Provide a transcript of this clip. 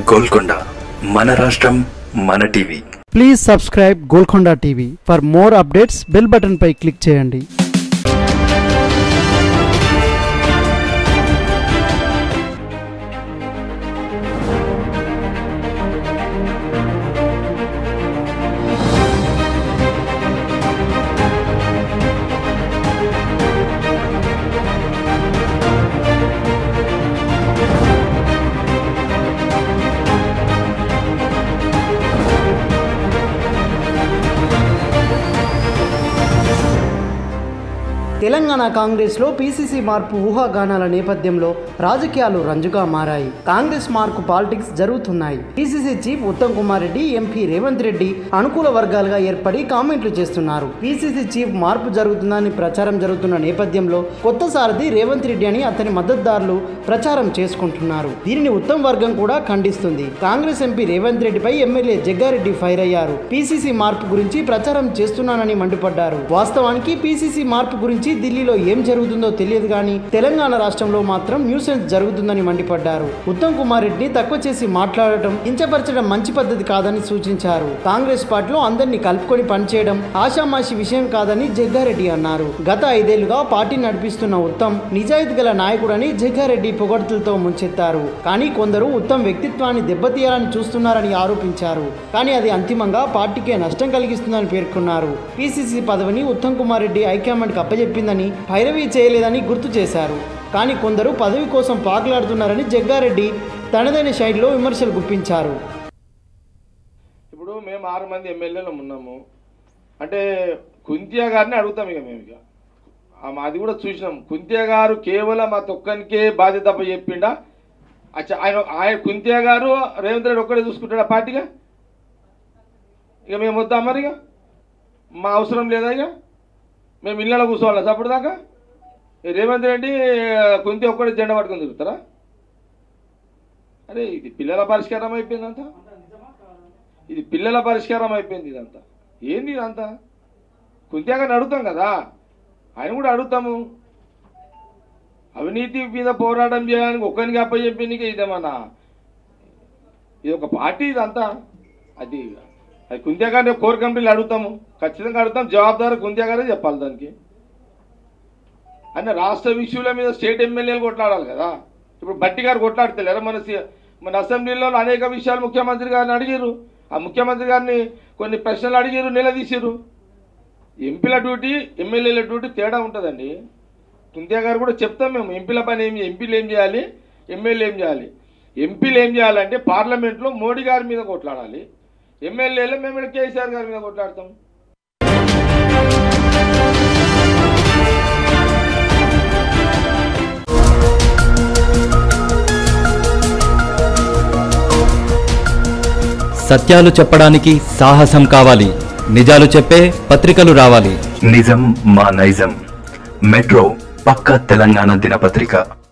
గోల్కొండ మన రాష్ట్రం మన TV please subscribe Golconda TV for more updates bell button పై క్లిక్ చేయండి తెలంగాణ కాంగ్రెస్లో పీసీసీ మార్పు ఊహాగానాల నేపథ్యంలో రాజకీయాలు రంజుగా మారాయి కాంగ్రెస్ మార్కు పాలిటిక్స్ జరుగుతున్నాయి PCC chief Uttam Kumar Reddy MP Revanth Reddy అనుకూల వర్గాలుగా ఏర్పడి కామెంట్లు చేస్తున్నారు పీసీసీ చీఫ్ మార్పు జరుగుతుందని ప్రచారం జరుగుతున్న నేపథ్యంలో కొత్త సారథి రేవంత్ రెడ్డి అని అతని మద్దతుదారులు ప్రచారం చేసుకుంటున్నారు దీనిని ఉత్తమ్ వర్గం కూడా ఖండిస్తుంది కాంగ్రెస్ ఎంపీ రేవంత్ రెడ్డిపై ఎమ్మెల్యే జగ్గారెడ్డి ఫైర్ అయ్యారు పీసీసీ మార్పు గురించి ప్రచారం చేస్తున్నానని మండిపడ్డారు వాస్తవానికి పీసీసీ మార్పు గురించి ఢిల్లీలో ఏం జరుగుతుందో తెలియదు కానీ తెలంగాణ రాష్ట్రంలో మాత్రం న్యూసెన్స్ జరుగుతుందని మండిపడ్డారు ఉత్తమ్ కుమార్ రెడ్డిని తక్కువ చేసి మాట్లాడటం కించపరచడం మంచి పద్ధతి కాదని సూచించారు కాంగ్రెస్ పార్టీలో అందరినీ కలుపుకొని పనిచేయడం ఆషామాషి విషయం కాదని జగ్గారెడ్డి అన్నారు గత ఐదేళ్లుగా పార్టీ నడిపిస్తున్న ఉత్తమ్ నిజాయితీ గల నాయకుడని జగ్గారెడ్డి పొగడ్తలతో ముంచెత్తారు కానీ కొందరు ఉత్తమ్ వ్యక్తిత్వాన్ని దెబ్బతీయాలని చూస్తున్నారని ఆరోపించారు కానీ అది అంతిమంగా పార్టీకే నష్టం కలిగిస్తుందని పేర్కొన్నారు పీసీసీ పదవిని ఉత్తమ్ కుమార్ రెడ్డి హైకమాండ్కి అప్పజెప్పిందని భైరవి చేయలేదని గుర్తు చేశారు కానీ కొందరు పదవి కోసం పాకులాడుతున్నారని జగ్గారెడ్డి తనదైన శైలిలో విమర్శలు గుప్పించారు ఇప్పుడు మేము ఆరు మంది ఎమ్మెల్యేలు ఉన్నాము అంటే కుంతియా గారిని అడుగుతాం ఇక మేము ఇక ఆమె అది కూడా చూసినాం కుంతియా గారు కేవలం మా తొక్కనికే బాధ్యత అప్ప చెప్పిండా అచ్చా ఆయన ఆయన కుంతియా గారు రేవంత్ రెడ్డి ఒక్కడే చూసుకుంటాడా పార్టీగా ఇక మేము వద్దాం మరి ఇక మా అవసరం లేదా ఇక మేము ఇళ్ళలో కూర్చోవాలా అప్పుడు దాకా ఈ రేవంత్ రెడ్డి కుంతి ఒక్కడే జెండా పట్టుకొని తిరుగుతారా అరే ఇది పిల్లల పరిష్కారం అయిపోయిందంతా ఇది పిల్లల పరిష్కారం అయిపోయింది ఇదంతా ఏంది ఇదంతా కుంత్యాగారిని అడుగుతాం కదా ఆయన కూడా అడుగుతాము అవినీతి మీద పోరాటం చేయడానికి ఒక్కరికి అప్పచెప్పిందికే ఇదేమన్నా ఇది ఒక పార్టీ ఇదంతా అది అది కుంత్యాగారిని కోర్ కంపెనీలు అడుగుతాము ఖచ్చితంగా అడుగుతాం జవాబుదారు కుంత్యాగారే చెప్పాలి దానికి అన్న రాష్ట్ర విషయాల మీద స్టేట్ ఎమ్మెల్యేలు కొట్లాడాలి కదా ఇప్పుడు బట్టి గారు కొట్లాడతలేరు మన సి- మన అసెంబ్లీలో అనేక విషయాలు ముఖ్యమంత్రి గారిని అడిగారు ఆ ముఖ్యమంత్రి గారిని కొన్ని ప్రశ్నలు అడిగారు నిలదీశారు ఎంపీల డ్యూటీ ఎమ్మెల్యేల డ్యూటీ తేడా ఉంటుందండి కుంతియా గారు కూడా చెప్తాం మేము ఎంపీల పని ఏం ఎంపీలు ఏం చేయాలి ఎమ్మెల్యే ఏం చేయాలి ఎంపీలు ఏం చేయాలంటే పార్లమెంట్లో మోడీ గారి మీద కొట్లాడాలి ఎమ్మెల్యేలు మేము ఇక్కడ కేసీఆర్ గారి మీద కొట్లాడతాం సత్యాలు చెప్పడానికి సాహసం కావాలి నిజాలు చెప్పే పత్రికలు రావాలి నిజం మా నైజం మెట్రో పక్క తెలంగాణ దినపత్రిక